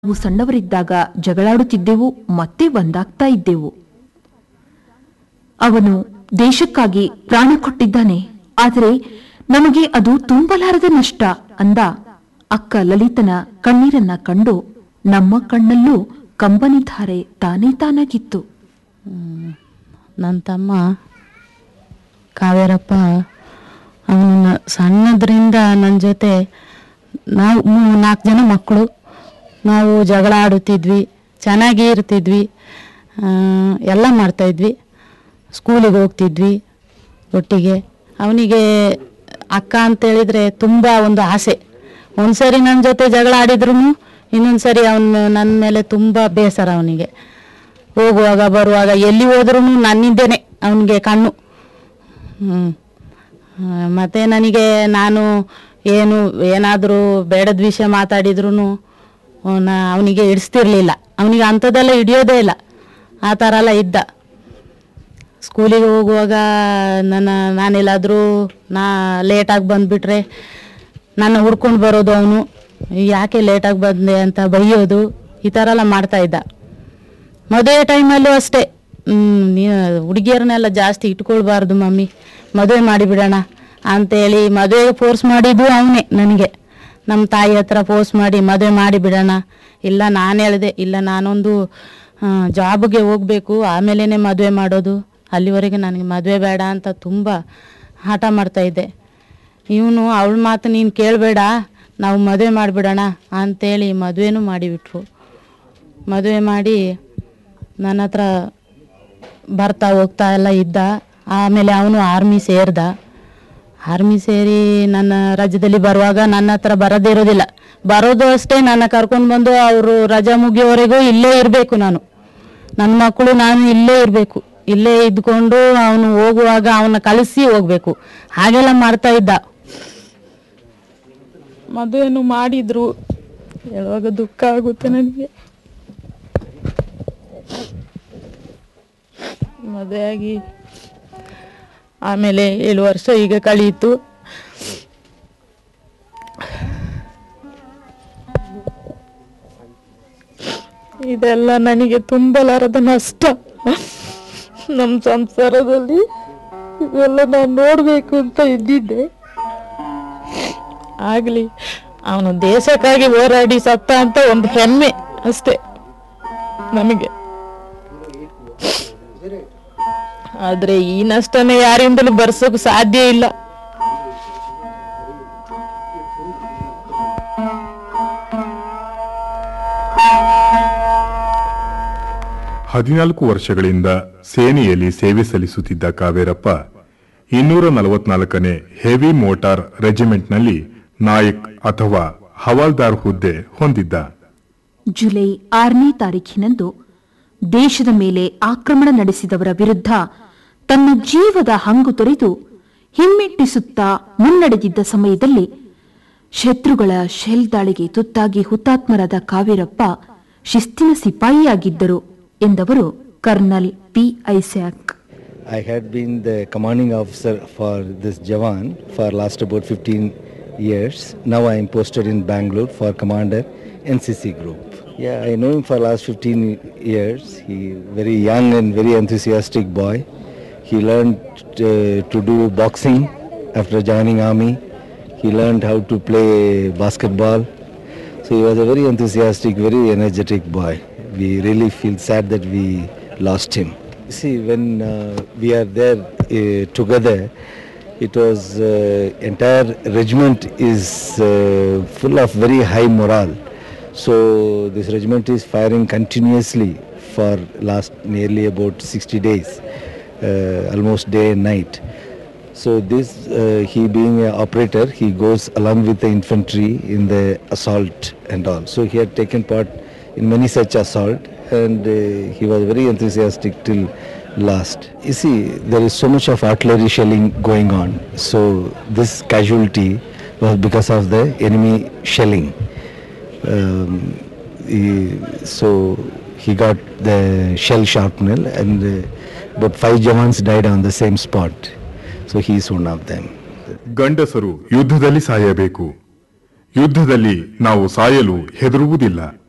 ನಾವು ಸಣ್ಣವರಿದ್ದಾಗ ಜಗಳಾಡುತ್ತಿದ್ದೆವು ಮತ್ತೆ ಒಂದಾಗ್ತಾ ಇದ್ದೆವು ಅವನು ದೇಶಕ್ಕಾಗಿ ಪ್ರಾಣ ಕೊಟ್ಟಿದ್ದಾನೆ ಆದರೆ ನಮಗೆ ಅದು ತುಂಬಲಾರದ ನಷ್ಟ ಅಂದ ಅಕ್ಕ ಲಲಿತನ ಕಣ್ಣೀರನ್ನ ಕಂಡು ನಮ್ಮ ಕಣ್ಣಲ್ಲೂ ಕಂಬನಿಧಾರೆ ತಾನೇ ತಾನಾಗಿತ್ತು ನನ್ನ ತಮ್ಮ ಕಾವೇರಪ್ಪ ಅವನ ಸಣ್ಣದ್ರಿಂದ ನನ್ನ ಜೊತೆ ನಾವು ಮೂ- ನಾಲ್ಕು ಜನ ಮಕ್ಕಳು ನಾವು ಜಗಳ ಆಡುತ್ತಿದ್ವಿ ಚೆನ್ನಾಗಿ ಇರ್ತಿದ್ವಿ ಆ, ಎಲ್ಲ ಮಾಡ್ತಾಯಿದ್ವಿ ಸ್ಕೂಲಿಗೆ ಹೋಗ್ತಿದ್ವಿ ಒಟ್ಟಿಗೆ ಅವನಿಗೆ ಅಕ್ಕ ಅಂತೇಳಿದರೆ ತುಂಬ ಒಂದು ಆಸೆ ಒಂದ್ಸರಿ ನನ್ನ ಜೊತೆ ಜಗಳ ಆಡಿದ್ರು ಇನ್ನೊಂದು ಸರಿ ಅವನ ನನ್ನ ಮೇಲೆ ತುಂಬ ಬೇಸರ ಅವನಿಗೆ ಹೋಗುವಾಗ ಬರುವಾಗ ಎಲ್ಲಿ ಹೋದ್ರೂ ನನ್ನಿದ್ದೇನೆ ಅವನಿಗೆ ಕಣ್ಣು ಹ್ಞೂ ಮತ್ತು ನನಗೆ ನಾನು ಏನು ಏನಾದರೂ ಬೇಡದ ವಿಷಯ ಮಾತಾಡಿದ್ರು ನಾ ಅವನಿಗೆ ಇಡಿಸ್ತಿರ್ಲಿಲ್ಲ ಅವನಿಗೆ ಅಂಥದ್ದೆಲ್ಲ ಹಿಡಿಯೋದೇ ಇಲ್ಲ ಆ ಥರ ಎಲ್ಲ ಇದ್ದ ಸ್ಕೂಲಿಗೆ ಹೋಗುವಾಗ ನನ್ನ ನಾನೆಲ್ಲಾದರೂ ನಾ ಲೇಟಾಗಿ ಬಂದುಬಿಟ್ರೆ ನನ್ನ ಹುಡ್ಕೊಂಡು ಬರೋದು ಅವನು ಯಾಕೆ ಲೇಟಾಗಿ ಬಂದೆ ಅಂತ ಬೈಯೋದು ಈ ಥರ ಎಲ್ಲ ಮಾಡ್ತಾ ಇದ್ದ ಮದುವೆ ಟೈಮಲ್ಲೂ ಅಷ್ಟೇ ಹ್ಮ್, ನೀ ಹುಡುಗಿಯರನ್ನೆಲ್ಲ ಜಾಸ್ತಿ ಇಟ್ಕೊಳ್ಬಾರ್ದು ಮಮ್ಮಿ ಮದುವೆ ಮಾಡಿಬಿಡೋಣ ಅಂತೇಳಿ ಮದುವೆಗೆ ಫೋರ್ಸ್ ಮಾಡಿದ್ದು ಅವನೇ ನನಗೆ ನಮ್ಮ ತಾಯಿ ಹತ್ರ ಫೋರ್ಸ್ ಮಾಡಿ ಮದುವೆ ಮಾಡಿಬಿಡೋಣ ಇಲ್ಲ ನಾನು ಹೇಳಿದೆ ಇಲ್ಲ ನಾನೊಂದು ಜಾಬ್ಗೆ ಹೋಗಬೇಕು ಆಮೇಲೆ ಮದುವೆ ಮಾಡೋದು ಅಲ್ಲಿವರೆಗೆ ನನಗೆ ಮದುವೆ ಬೇಡ ಅಂತ ತುಂಬ ಹಠ ಮಾಡ್ತಾ ಇದ್ದೆ ಇವನು ಅವಳ ಮಾತು ನೀನು ಕೇಳಬೇಡ ನಾವು ಮದುವೆ ಮಾಡಿಬಿಡೋಣ ಅಂತೇಳಿ ಮದುವೆನೂ ಮಾಡಿಬಿಟ್ರು ಮದುವೆ ಮಾಡಿ ನನ್ನ ಹತ್ರ ಬರ್ತಾ ಹೋಗ್ತಾ ಎಲ್ಲ ಇದ್ದ ಆಮೇಲೆ ಅವನು ಆರ್ಮಿ ಸೇರ್ದ ಆರ್ಮಿ ಸೇರಿ ನನ್ನ ರಾಜ್ಯದಲ್ಲಿ ಬರುವಾಗ ನನ್ನ ಹತ್ರ ಬರೋದೇ ಇರೋದಿಲ್ಲ ಬರೋದು ಅಷ್ಟೇ ನನ್ನ ಕರ್ಕೊಂಡು ಬಂದು ಅವರು ರಜಾ ಮುಗಿಯೋವರೆಗೂ ಇಲ್ಲೇ ಇರಬೇಕು ನಾನು ನನ್ನ ಮಕ್ಕಳು ನಾನು ಇಲ್ಲೇ ಇರಬೇಕು ಇಲ್ಲೇ ಇದ್ಕೊಂಡು ಅವನು ಹೋಗುವಾಗ ಅವನ ಕಳಿಸಿ ಹೋಗ್ಬೇಕು ಹಾಗೆಲ್ಲ ಮಾಡ್ತಾ ಇದ್ದ ಮದುವೆನು ಮಾಡಿದ್ರು ಹೇಳುವಾಗ ದುಃಖ ಆಗುತ್ತೆ ನನಗೆ ಮದುವೆಯಾಗಿ ಆಮೇಲೆ ಏಳು ವರ್ಷ ಈಗ ಕಳೆಯಿತು ಇದೆಲ್ಲ ನನಗೆ ತುಂಬಲಾರದ ನಷ್ಟ ನಮ್ಮ ಸಂಸಾರದಲ್ಲಿ ಇದೆಲ್ಲ ನಾನು ನೋಡಬೇಕು ಅಂತ ಇದ್ದಿದ್ದೆ ಆಗಲಿ ಅವನು ದೇಶಕ್ಕಾಗಿ ಹೋರಾಡಿ ಸತ್ತ ಅಂತ ಒಂದು ಹೆಮ್ಮೆ ಅಷ್ಟೇ ನಮಗೆ ಆದ್ರೆ ಈ ನಷ್ಟನೇ ಯಾರಿಂದಲೂ ಬರ್ಸೋಕ್ ಸಾಧ್ಯ ಇಲ್ಲ ಹದಿನಾಲ್ಕು ವರ್ಷಗಳಿಂದ ಸೇನೆಯಲ್ಲಿ ಸೇವೆ ಸಲ್ಲಿಸುತ್ತಿದ್ದ ಕಾವೇರಪ್ಪ ಇನ್ನೂರ ನಲವತ್ನಾಲ್ಕನೇ ಹೆವಿ ಮೋಟಾರ್ ರೆಜಿಮೆಂಟ್ನಲ್ಲಿ ನಾಯಕ್ ಅಥವಾ ಹವಾಲ್ದಾರ್ ಹುದ್ದೆ ಹೊಂದಿದ್ದ ಜುಲೈ ಆರನೇ ತಾರೀಖಿನಂದು ದೇಶದ ಮೇಲೆ ಆಕ್ರಮಣ ನಡೆಸಿದವರ ವಿರುದ್ಧ ತನ್ನ ಜೀವದ ಹಂಗು ತೊರೆದು ಹಿಮ್ಮೆಟ್ಟಿಸುತ್ತಾ ಮುನ್ನಡೆದಿದ್ದ ಸಮಯದಲ್ಲಿ ಶತ್ರುಗಳ ಶೆಲ್ ದಾಳಿಗೆ ತುತ್ತಾಗಿ ಹುತಾತ್ಮರಾದ ಕಾವೇರಪ್ಪ ಶಿಸ್ತಿನ ಸಿಪಾಯಿಯಾಗಿದ್ದರು ಎಂದವರು colonel P Isaac I had been the commanding officer for this Jawan for last about 15 years. Now I am posted in Bangalore for commander NCC group. Yeah, I know him for last 15 years. He very young and very enthusiastic boy. He learned uh, to do boxing after joining army. He learned how to play basketball. So he was a very enthusiastic, very energetic boy. We really feel sad that we lost him. See, when uh, we are there uh, together, it was uh, entire regiment is uh, full of very high morale. So this regiment is firing continuously for last nearly about 60 days, uh, almost day and night. So this, uh, he being an operator, he goes along with the infantry in the assault and all. So he had taken part in many such assault and uh, he was very enthusiastic till last. You see, there is so much of artillery shelling going on. So this casualty was because of the enemy shelling. Um, he, so he got the shell shrapnel and uh, about five Jawans died on the same spot. So he is one of them. ಗಂಡಸರು ಯುದ್ಧದಲ್ಲಿ ಸಾಯಬೇಕು ಯುದ್ಧದಲ್ಲಿ ನಾವು ಸಾಯಲು ಹೆದರುವುದಿಲ್ಲ